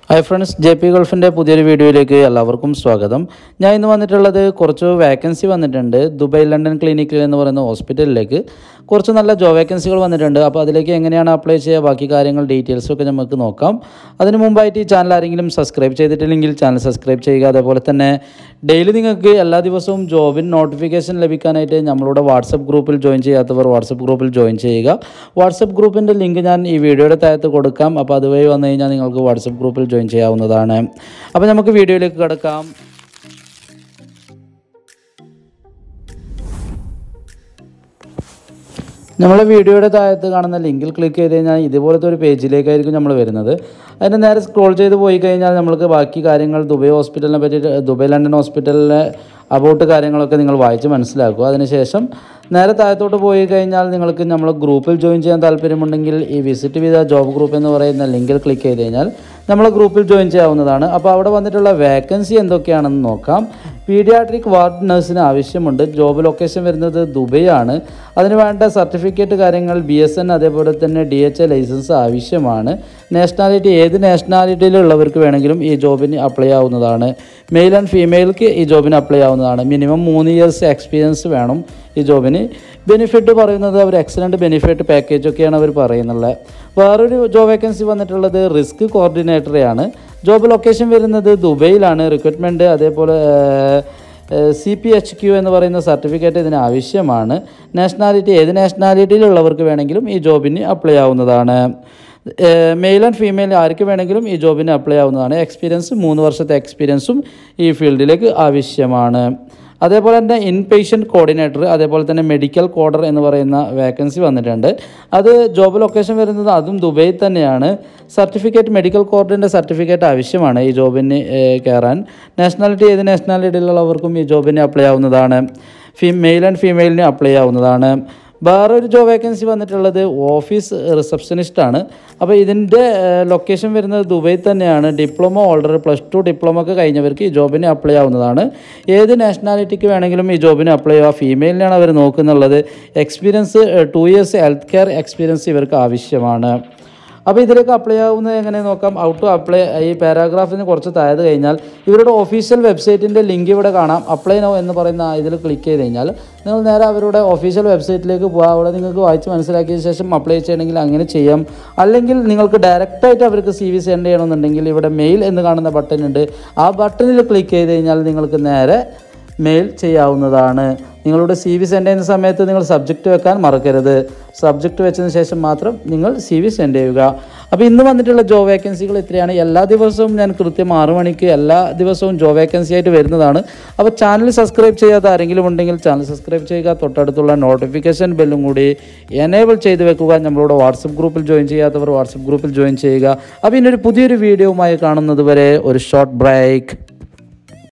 hi friends J P ഗൾഫിൻ്റെ പുതിയൊരു വീഡിയോയിലേക്ക് എല്ലാവർക്കും സ്വാഗതം ഞാൻ ഇന്ന് വന്നിട്ടുള്ളത് കുറച്ച് വേക്കൻസി വന്നിട്ടുണ്ട് ദുബായ് ലണ്ടൻ ക്ലിനിക്കിൽ എന്ന് പറയുന്ന ഹോസ്പിറ്റലിലേക്ക് കുറച്ച് നല്ല ജോബ് വേക്കൻസികൾ വന്നിട്ടുണ്ട് അപ്പോൾ അതിലേക്ക് എങ്ങനെയാണ് അപ്ലൈ ചെയ്യുക ബാക്കി കാര്യങ്ങൾ ഡീറ്റെയിൽസും ഒക്കെ നമുക്ക് നോക്കാം അതിന് മുമ്പായിട്ട് ഈ ചാനൽ ആരെങ്കിലും സബ്സ്ക്രൈബ് ചെയ്തിട്ടില്ലെങ്കിൽ ചാനൽ സബ്സ്ക്രൈബ് ചെയ്യുക അതേപോലെ തന്നെ ഡെയിലി നിങ്ങൾക്ക് എല്ലാ ദിവസവും ജോബിന് നോട്ടിഫിക്കേഷൻ ലഭിക്കാനായിട്ട് നമ്മളുടെ വാട്സപ്പ് ഗ്രൂപ്പിൽ ജോയിൻ ചെയ്യാത്തവർ വാട്സപ്പ് ഗ്രൂപ്പിൽ ജോയിൻ ചെയ്യുക വാട്സപ്പ് ഗ്രൂപ്പിൻ്റെ ലിങ്ക് ഞാൻ ഈ വീഡിയോയുടെ താഴത്ത് കൊടുക്കാം അപ്പോൾ അതുവഴി വന്നു കഴിഞ്ഞാൽ നിങ്ങൾക്ക് വാട്സപ്പ് ഗ്രൂപ്പിൽ ജോയിൻ ചെയ്യാവുന്നതാണ് അപ്പോൾ നമുക്ക് വീഡിയോയിലേക്ക് കിടക്കാം നമ്മളെ വീഡിയോയുടെ താഴത്ത് കാണുന്ന ലിങ്കിൽ ക്ലിക്ക് ചെയ്ത് കഴിഞ്ഞാൽ ഇതുപോലത്തെ ഒരു പേജിലേക്കായിരിക്കും നമ്മൾ വരുന്നത് അതിന് നേരെ സ്ക്രോൾ ചെയ്ത് പോയി കഴിഞ്ഞാൽ നമ്മൾക്ക് ബാക്കി കാര്യങ്ങൾ ദുബൈ ഹോസ്പിറ്റലിനെ പറ്റിയിട്ട് ദുബൈ ലണ്ടൻ ഹോസ്പിറ്റലിലെ അബൌട്ട് കാര്യങ്ങളൊക്കെ നിങ്ങൾ വായിച്ച് മനസ്സിലാക്കുക അതിനുശേഷം നേരെ താഴത്തോട്ട് പോയി കഴിഞ്ഞാൽ നിങ്ങൾക്ക് നമ്മൾ ഗ്രൂപ്പിൽ ജോയിൻ ചെയ്യാൻ താല്പര്യമുണ്ടെങ്കിൽ ഈ വിസിറ്റ് വിത ജോബ് ഗ്രൂപ്പ് എന്ന് പറയുന്ന ലിങ്കിൽ ക്ലിക്ക് ചെയ്ത് കഴിഞ്ഞാൽ നമ്മൾ ഗ്രൂപ്പിൽ ജോയിൻ ചെയ്യാവുന്നതാണ് അപ്പോൾ അവിടെ വന്നിട്ടുള്ള വേക്കൻസി എന്തൊക്കെയാണെന്ന് നോക്കാം പീഡിയാട്രിക് വാർഡ് നഴ്സിന് ആവശ്യമുണ്ട് ജോബ് ലൊക്കേഷൻ വരുന്നത് ദുബൈ ആണ് അതിന് വേണ്ട സർട്ടിഫിക്കറ്റ് കാര്യങ്ങൾ ബി എസ് എൻ അതേപോലെ തന്നെ ഡി എച്ച് എ ലൈസൻസ് ആവശ്യമാണ് നാഷണാലിറ്റി ഏത് നാഷണാലിറ്റിയിലുള്ളവർക്ക് വേണമെങ്കിലും ഈ ജോബിന് അപ്ലൈ ആവുന്നതാണ് മെയിൽ ആൻഡ് ഫീമെയിൽക്ക് ഈ ജോബിന് അപ്ലൈ ആവുന്നതാണ് മിനിമം മൂന്ന് ഇയേഴ്സ് എക്സ്പീരിയൻസ് വേണം ഈ ജോബിന് ബെനിഫിറ്റ് പറയുന്നത് അവർ എക്സലൻറ്റ് ബെനിഫിറ്റ് പാക്കേജ് ഒക്കെയാണ് അവർ പറയുന്നുള്ളത് വേറൊരു ജോബ് വേക്കൻസി വന്നിട്ടുള്ളത് റിസ്ക് കോർഡിനേറ്ററെയാണ് ജോബ് ലൊക്കേഷൻ വരുന്നത് ദുബൈയിലാണ് റിക്രൂട്ട്മെൻറ്റ് അതേപോലെ സി പി എച്ച് ക്യു എന്ന് പറയുന്ന സർട്ടിഫിക്കറ്റ് ഇതിന് ആവശ്യമാണ് നാഷണാലിറ്റി ഏത് നാഷണാലിറ്റിയിലുള്ളവർക്ക് വേണമെങ്കിലും ഈ ജോബിന് അപ്ലൈ ആവുന്നതാണ് മെയിൽ ആൻഡ് ഫീമെയിൽ ആർക്ക് വേണമെങ്കിലും ഈ ജോബിന് അപ്ലൈ ആവുന്നതാണ് എക്സ്പീരിയൻസ് മൂന്ന് വർഷത്തെ എക്സ്പീരിയൻസും ഈ ഫീൽഡിലേക്ക് ആവശ്യമാണ് അതേപോലെ തന്നെ ഇൻ പേഷ്യൻറ്റ് കോർഡിനേറ്റർ അതേപോലെ തന്നെ മെഡിക്കൽ കോഡർ എന്ന് പറയുന്ന വേക്കൻസി വന്നിട്ടുണ്ട് അത് ജോബ് ലൊക്കേഷൻ വരുന്നത് അതും ദുബൈയിൽ തന്നെയാണ് സർട്ടിഫിക്കറ്റ് മെഡിക്കൽ കോഡിൻ്റെ സർട്ടിഫിക്കറ്റ് ആവശ്യമാണ് ഈ ജോബിന് ഏഹ്, കയറാൻ നാഷണാലിറ്റി ഏത് നാഷണാലിറ്റിയിലുള്ളവർക്കും ഈ ജോബിന് അപ്ലൈ ആവുന്നതാണ് ഫീ മെയിൽ ആൻഡ് ഫീമെയിലിന് അപ്ലൈ ആവുന്നതാണ് വേറെ ഒരു ജോബ് വേക്കൻസി വന്നിട്ടുള്ളത് ഓഫീസ് റിസപ്ഷനിസ്റ്റ് ആണ് അപ്പോൾ ഇതിൻ്റെ ലൊക്കേഷൻ വരുന്നത് ദുബൈയിൽ തന്നെയാണ് diploma holder plus two diploma ഒക്കെ കഴിഞ്ഞവർക്ക് ഈ ജോബിന് അപ്ലൈ ആവുന്നതാണ് ഏത് നാഷണാലിറ്റിക്ക് വേണമെങ്കിലും ഈ ജോബിന് അപ്ലൈ ആവാം ഫീമെയിലിനാണ് അവർ നോക്കുന്നുള്ളത് experience two years health care experience ഇവർക്ക് ആവശ്യമാണ് അപ്പോൾ ഇതിലേക്ക് അപ്ലൈ ആവുന്നത് എങ്ങനെ നോക്കാം ഔ ടു അപ്ലൈ ഈ പാരാഗ്രാഫിന് കുറച്ച് താഴെ കഴിഞ്ഞാൽ ഇവരുടെ ഒഫീഷ്യൽ വെബ്സൈറ്റിൻ്റെ ലിങ്ക് ഇവിടെ കാണാം അപ്ലൈ നോ എന്ന് പറയുന്ന ഇതിൽ ക്ലിക്ക് ചെയ്ത് കഴിഞ്ഞാൽ നിങ്ങൾ നേരെ അവരുടെ ഒഫീഷ്യൽ വെബ്സൈറ്റിലേക്ക് പോകാം അവിടെ നിങ്ങൾക്ക് വായിച്ച് മനസ്സിലാക്കിയ ശേഷം അപ്ലൈ ചെയ്യണമെങ്കിൽ അങ്ങനെ ചെയ്യാം അല്ലെങ്കിൽ നിങ്ങൾക്ക് ഡയറക്റ്റായിട്ട് അവർക്ക് സി വി സെൻഡ് ചെയ്യണമെന്നുണ്ടെങ്കിൽ ഇവിടെ മെയിൽ എന്ന് കാണുന്ന ബട്ടൺ ഉണ്ട് ആ ബട്ടണിൽ ക്ലിക്ക് ചെയ്ത് കഴിഞ്ഞാൽ നിങ്ങൾക്ക് നേരെ മെയിൽ ചെയ്യാവുന്നതാണ് നിങ്ങളുടെ സി വി സെൻഡ് ചെയ്യുന്ന സമയത്ത് നിങ്ങൾ സബ്ജക്റ്റ് വെക്കാൻ മറക്കരുത് സബ്ജക്റ്റ് വെച്ചതിന് ശേഷം മാത്രം നിങ്ങൾ സി വി സെൻഡ് ചെയ്യുക അപ്പോൾ ഇന്ന് വന്നിട്ടുള്ള ജോബ് വേക്കൻസികൾ ഇത്രയാണ് എല്ലാ ദിവസവും ഞാൻ കൃത്യം ആറു മണിക്ക് എല്ലാ ദിവസവും ജോബ് വേക്കൻസി ആയിട്ട് വരുന്നതാണ് അപ്പോൾ ചാനൽ സബ്സ്ക്രൈബ് ചെയ്യാത്ത ആരെങ്കിലും ഉണ്ടെങ്കിൽ ചാനൽ സബ്സ്ക്രൈബ് ചെയ്യുക തൊട്ടടുത്തുള്ള നോട്ടിഫിക്കേഷൻ ബെല്ലും കൂടി എനേബിൾ ചെയ്ത് വെക്കുക നമ്മളോട് വാട്സപ്പ് ഗ്രൂപ്പിൽ ജോയിൻ ചെയ്യാത്തവർ വാട്സപ്പ് ഗ്രൂപ്പിൽ ജോയിൻ ചെയ്യുക അപ്പോൾ ഇന്നൊരു പുതിയൊരു വീഡിയോവുമായി കാണുന്നത് വരെ ഒരു ഷോർട്ട് ബ്രേക്ക്